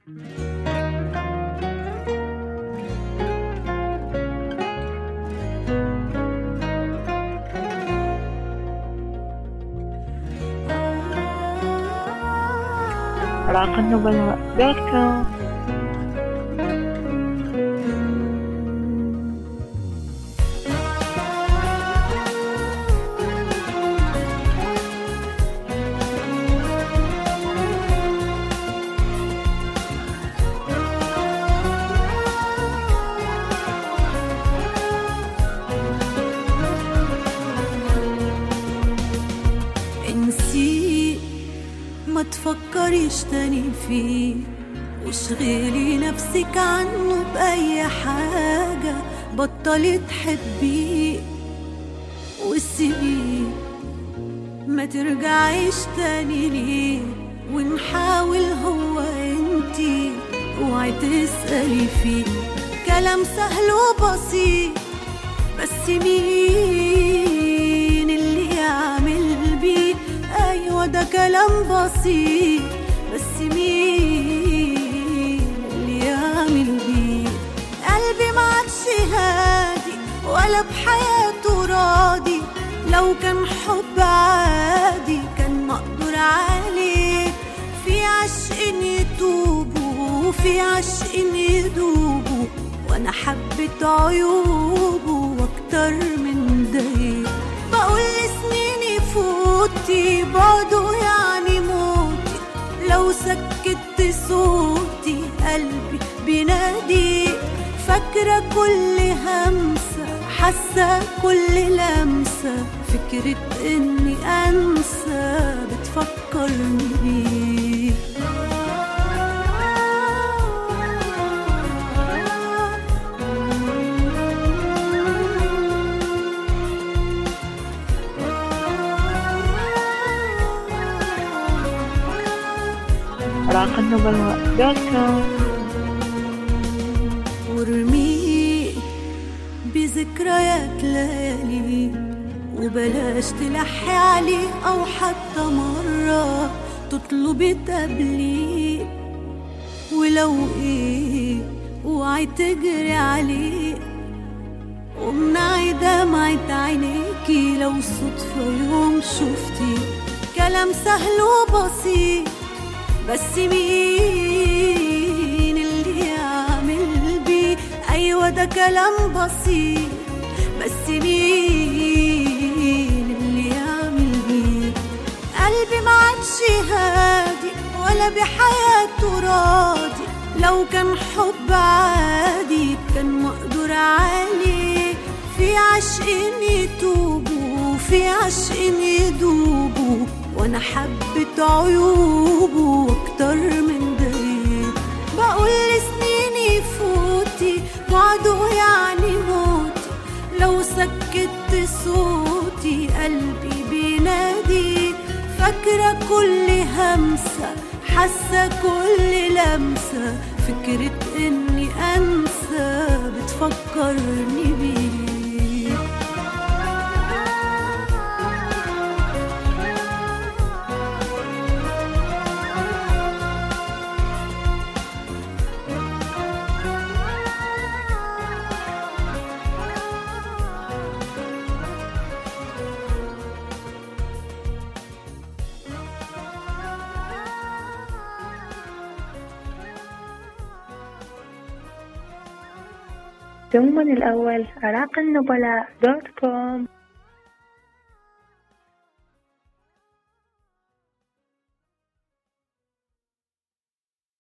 عراق النبلاء دوت كوم انسيه ما تفكريش تاني فيه واشغلي نفسك عنه بأي حاجة بطلي تحبيه وسيبيه ما ترجعيش تاني ليه ونحاول هو انتي اوعي تسألي فيه كلام سهل وبسيط بس مين اللي يعمل بيه ايوه ده كلام بسيط بس مين اللي يعمل بيه قلبي ما عادش هادي ولا بحياته راضي لو كان حب عادي كان مقدور عليه في عشق يتوبوا وفي عشق يدوبوا وانا حبيت عيوبه واكتر من ده بقول لسنيني فوتي بعده يعني موتي لو سكت صوتي قلبي بينادي فاكرة كل همسة حاسة كل لمسة فكرة اني انسى بتفكرني بيه عراق النبلاء دوت كوم وارميه بذكريات ليالي وبلاش تلحي عليه او حتى مرة تطلبي تقابليه ولو ايه اوعي تجري عليه وامنعي دمعة عينيكي لو صدفة يوم شفتي كلام سهل وبسيط بس مين اللي يعمل بيه ايوه ده كلام بسيط بس مين اللي يعمل بيه قلبي ما عادش هادي ولا بحياته راضي لو كان حب عادي كان مقدور عليه في عشق يتوبوا وفي عشق يدوبوا وانا حبيت عيوبه اكتر من ده بقول لسنيني فوتي بعده يعني موتي لو سكت صوتي قلبي بينادي فاكرة كل همسة حاسة كل لمسة فكرة اني انسى بتفكرني بيه دوما الأول عراق النبلاء دوت كوم